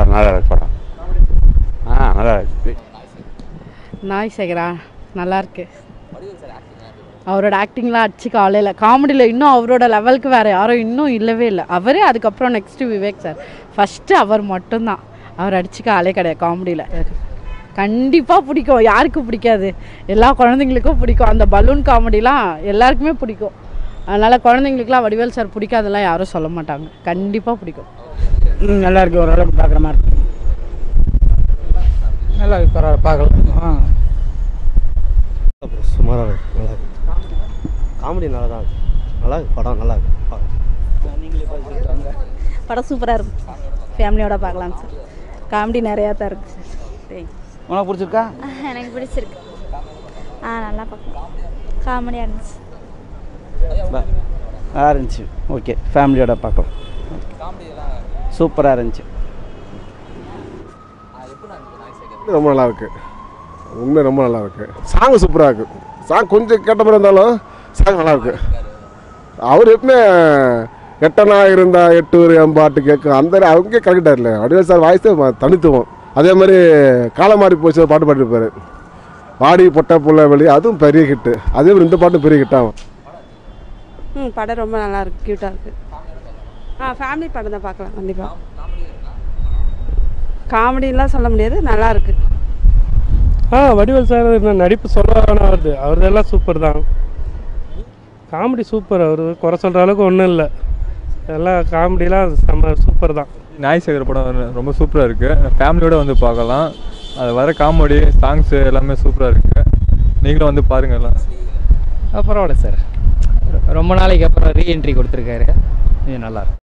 நல்லா இருக்கு படம் ஆ நல்லா இருக்கு நாய் சேகரா நல்லா இருக்கு அவரோட ஆக்டிங்லாம் அடிச்சுக்க ஆளே காமெடியில் இன்னும் அவரோட லெவலுக்கு வேறு யாரும் இன்னும் இல்லவே இல்லை அவரே அதுக்கப்புறம் நெக்ஸ்ட்டு விவேக் சார் ஃபஸ்ட்டு அவர் மட்டும்தான் அவர் அடிச்சுக்க ஆளே கிடையாது காமெடியில் கண்டிப்பாக பிடிக்கும் யாருக்கு பிடிக்காது எல்லா குழந்தைங்களுக்கும் பிடிக்கும் அந்த பலூன் காமெடிலாம் எல்லாருக்குமே பிடிக்கும் அதனால் குழந்தைங்களுக்குலாம் வடிவேல் சார் பிடிக்காதெல்லாம் யாரும் சொல்ல மாட்டாங்க கண்டிப்பாக பிடிக்கும் ம் நல்லா இருக்கு ஓரளவுக்கு பார்க்குற மாதிரி இருக்கு நல்லா இருக்கு பரவாயில்ல பார்க்கலாம் ஆ சுமாராக இருக்கு நல்லா இருக்கு காமெடி நல்லா தான் இருக்கு நல்லா இருக்கு படம் நல்லா இருக்கு படம் சூப்பராக இருக்கும் ஃபேமிலியோட பார்க்கலாம் சார் காமெடி நிறையா தான் இருக்குது சார் தேங்க்ஸ் உனக்கு பிடிச்சிருக்கா எனக்கு பிடிச்சிருக்கு ஆ நல்லா பார்க்கலாம் காமெடியாக இருந்துச்சு நல்லா இருந்துச்சு ஓகே ஃபேமிலியோட பார்க்கலாம் சூப்பராக இருந்துச்சு ரொம்ப நல்லா இருக்கு உண்மை ரொம்ப நல்லா இருக்கு சாங் சூப்பராக இருக்கு சாங் கொஞ்சம் கேட்ட மாதிரி இருந்தாலும் சாங் நல்லா இருக்கு அவர் எப்பவுமே எட்டனா இருந்தா எட்டு ஒரு எம்பாட்டு கேட்கும் அந்த அவங்க கரெக்டாக இல்லை வடிவேல் சார் வாய்ஸே ம- தனித்துவம் அதே மாதிரி காலம் மாறி போச்சு ஒரு பாட்டு பாடிருப்பாரு வாடி பொட்ட புள்ள வெளி அதுவும் பெரிய ஹிட்டு அதே மாதிரி இந்த பாட்டும் பெரிய ஹிட் ஆகும் ம் படம் ரொம்ப நல்லா இருக்கு க்யூட்டாக இருக்கு ஆ ஃபேமிலி படம் தான் பார்க்கலாம் கண்டிப்பாக காமெடிலாம் சொல்ல முடியாது நல்லா இருக்கு ஆ வடிவேல் சார் நான் நடிப்பு சொல்ல வேணாம் வருது அவரதெல்லாம் சூப்பர் தான் காமெடி சூப்பர் அவர் குறை சொல்கிற அளவுக்கு ஒன்றும் இல்லை எல்லாம் காமெடிலாம் செம்ம சூப்பர் தான் நாய் சேகர் படம் ரொம்ப சூப்பராக இருக்குது ஃபேமிலியோட வந்து பார்க்கலாம் அது வர காமெடி சாங்ஸு எல்லாமே சூப்பராக இருக்குது நீங்களும் வந்து பாருங்கள் எல்லாம் பரவாயில்ல சார் ரொம்ப நாளைக்கு அப்புறம் ரீஎன்ட்ரி கொடுத்துருக்காரு இது நல்லா இருக்கு